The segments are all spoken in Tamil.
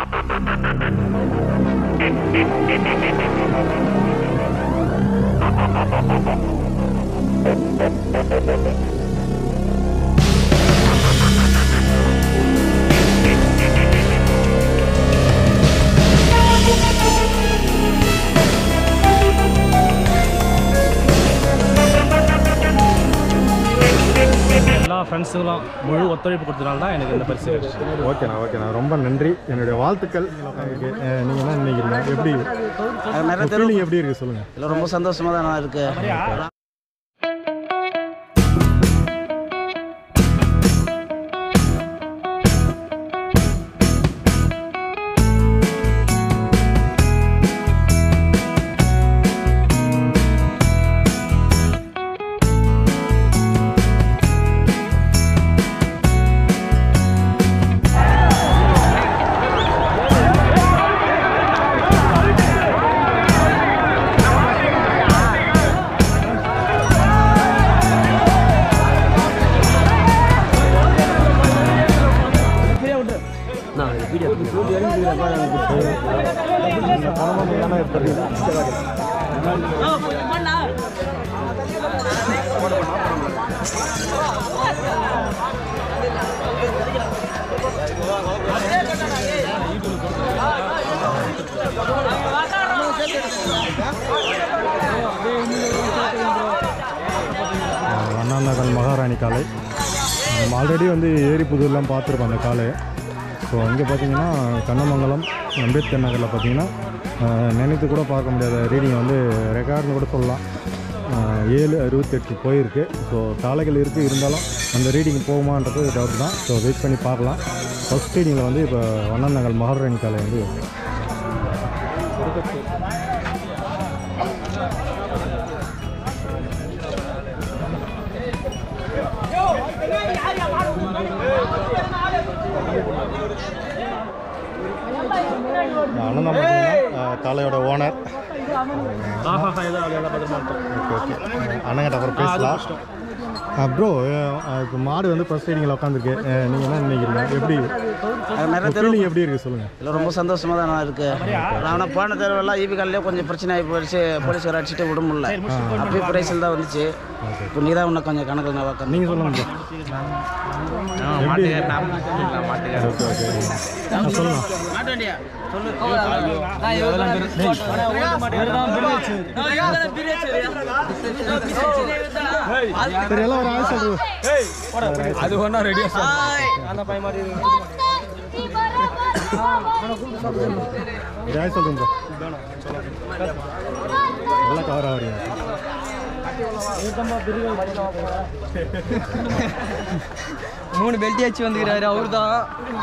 எல்லா ஃப்ரெண்ட்ஸுங்களும் முழு ஒத்துழைப்பு கொடுத்தனால தான் எனக்கு இந்த பரிசு கிடைச்சது. ஓகேண்ணா ஓகேண்ணா ரொம்ப நன்றி என்னுடைய வாழ்த்துக்கள் உங்களுக்கு அஹ், நீங்க என்ன நினைக்கிறீங்க எப்படி அது நிறைய தெரு ஃபீலிங் எப்படி இருக்கு சொல்லுங்க இல்லை ரொம்ப சந்தோஷமாக தான் இருக்கு அஹ், அண்ணாநகர் மகாராணி காலை நம்ம ஆல்ரெடி வந்து ஏரிப்புதூர்லாம் பார்த்துருக்கோம் அந்த காலையை ஸோ இங்கே பார்த்தீங்கன்னா கண்ணமங்கலம் அம்பேத்கர் நகரில் பார்த்தீங்கன்னா அஹ், நினைத்து கூட பார்க்க முடியாத ரீடிங் வந்து ரெக்கார்ட்னு கூட சொல்லலாம் அஹ், ஏழு அறுபத்தெட்டு போயிருக்கு ஸோ காளைகள் இருக்குது இருந்தாலும் அந்த ரீடிங் போகுமான்றது டவுட் தான் ஸோ வெயிட் பண்ணி பார்க்கலாம் ஃபஸ்ட் ரீடிங்கில் வந்து இப்போ அண்ணாநகர் மகாராணி காலை வந்து அண்ணன் தான் பார்த்தீங்கன்னா காளையோட ஓனர் ஆஹா ஏதோ அவ்வளோ பத்திரமா இருக்கும் ஓகே ஓகே அண்ணங்கிட்ட அப்புறம் பேசலாம் ப்ரோ இப்போ மாடு வந்து ஃபர்ஸ்ட் ரைடிங்கில் உட்காந்துருக்கு நீங்கள் என்ன நினைக்கிறீங்க எப்படி அது நிறைய தெரு ஃபீலிங் எப்படி இருக்குது சொல்லுங்கள் இல்லை ரொம்ப சந்தோஷமாக தான் இருக்கு நான் போன தெருவெல்லாம் ஈபி காலையிலே கொஞ்சம் பிரச்சனை ஆகி போயிடுச்சு போலீஸ்கார அடிச்சுட்டு விட முடியல அப்பயும் பிரைஸில் தான் வந்துச்சு இப்போ நீ தான் இன்னும் கொஞ்சம் கணக்கில் நான் வைக்கணும் நீங்கள் சொல்லுங்க bro. எப்படி ஓகே ஓகே ஆ, சொல்லுங்க மாட்டேண்டியா சரி எல்லாம் ஒரு ஆய் சொல்லுங்க அது ஒன்றா ரெடியாக ஒரு ஆய் சொல்லுங்க ப்ரோ எல்லாம் கவர் ஆகிறீங்க மூணு பெல்ட் வச்சு வந்துக்கிறாரு அவரு தான்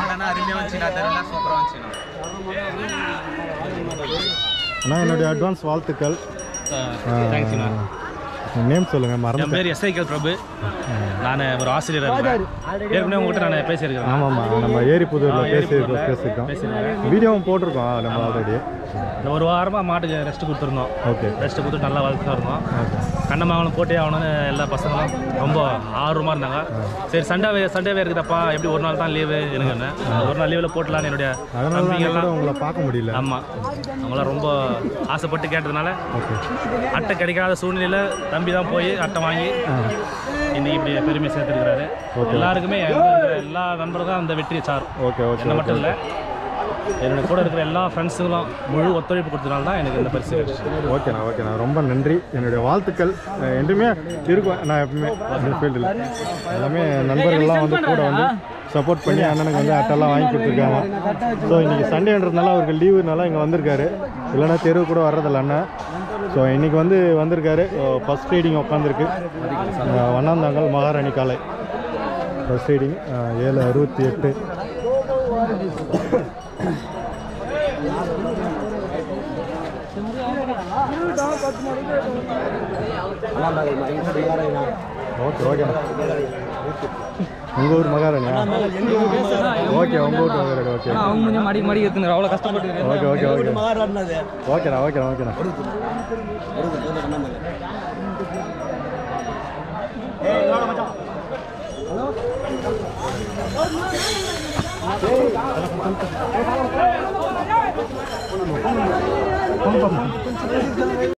அண்ணா என்னுடைய அட்வான்ஸ் வாழ்த்துக்கள் தேங்க்ஸ்ண்ணா நேம் சொல்லுங்கள் என் மறந்து பேர் எஸ்ஐகேல் பிரபு நான் ஒரு ஆசிரியராக இருக்கேன் ஏற்கனவே உங்ககிட்ட நான் பேசியிருக்கேன் ஆமாம் ஆமாம் நம்ம ஏரிப்புதூரில் பேசி பேசியிருக்கோம் வீடியோவும் போட்டிருக்கோம் நம்ம ஆல்ரெடி இந்த ஒரு வாரமாக மாட்டுக்கு ரெஸ்ட் கொடுத்துருந்தோம் ஓகே ரெஸ்ட் கொடுத்து நல்லா வளர்த்துட்டு இருந்தோம் கண்ணமாவனும் போட்டே ஆகணும்னு எல்லா பசங்களும் ரொம்ப ஆர்வமாக இருந்தாங்க சரி சண்டே சண்டேவே இருக்குதப்பா எப்படி ஒரு நாள் தான் லீவு எனக்கு என்ன ஒரு நாள் லீவில் போட்டலான்னு என்னுடைய அதனால தான் அன்னைக்கு கூட தம்பிங்கெல்லாம் உங்களை பார்க்க முடியல ஆமாம் அவங்களாம் ரொம்ப ஆசைப்பட்டு கேட்டதுனால ஓகே அட்டை கிடைக்காத சூழ்நிலையில் தம்பி தான் போய் அட்டை வாங்கி இன்னைக்கு இப்படி பெருமை சேர்த்துருக்கிறாரு எல்லாருக்குமே எங்க இருக்கிற எல்லா நண்பர்களும் அந்த வெற்றியை சார் ஓகே ஓகே என்ன மட்டும் இல்லை என்னோட கூட இருக்கிற எல்லா ஃப்ரெண்ட்ஸுங்களும் முழு ஒத்துழைப்பு கொடுத்தனால தான் எனக்கு இந்த பரிசு கிடைச்சது ஓகேண்ணா ஓகேண்ணா ரொம்ப நன்றி என்னுடைய வாழ்த்துக்கள் அஹ் என்றுமே இருக்கும் நான் எப்பவுமே இந்த ஃபீல்டில் எல்லாமே நண்பர்கள்லாம் வந்து கூட வந்து சப்போர்ட் பண்ணி அண்ணனுக்கு வந்து அட்டெல்லாம் வாங்கி கொடுத்துருக்காங்க ஸோ இன்றைக்கி சண்டேன்றதுனால அவருக்கு லீவுனால இங்கே வந்திருக்காரு இல்லைன்னா தெருவு கூட வர்றதில்ல அண்ணன் ஸோ இன்றைக்கி வந்து வந்திருக்காரு ஃபஸ்ட் ரீடிங் உட்காந்துருக்கு வண்ணாந்தாங்கல் மகாராணி காலை ஃபஸ்ட் ரீடிங் ஏழு அறுபத்தி எட்டு ஓகே ஓகேண்ணா உங்கள் ஊர் மகாராணியா ஓகே உங்கள் ஊர் மகாராணி ஓகே அவங்க கொஞ்சம் மடி மடி எடுத்துங்க அவ்வளோ கஷ்டப்பட்டு ஓகே ஓகே ஓகே ஓகேண்ணா ஓகேண்ணா ஓகேண்ணா போங்க பாப்பா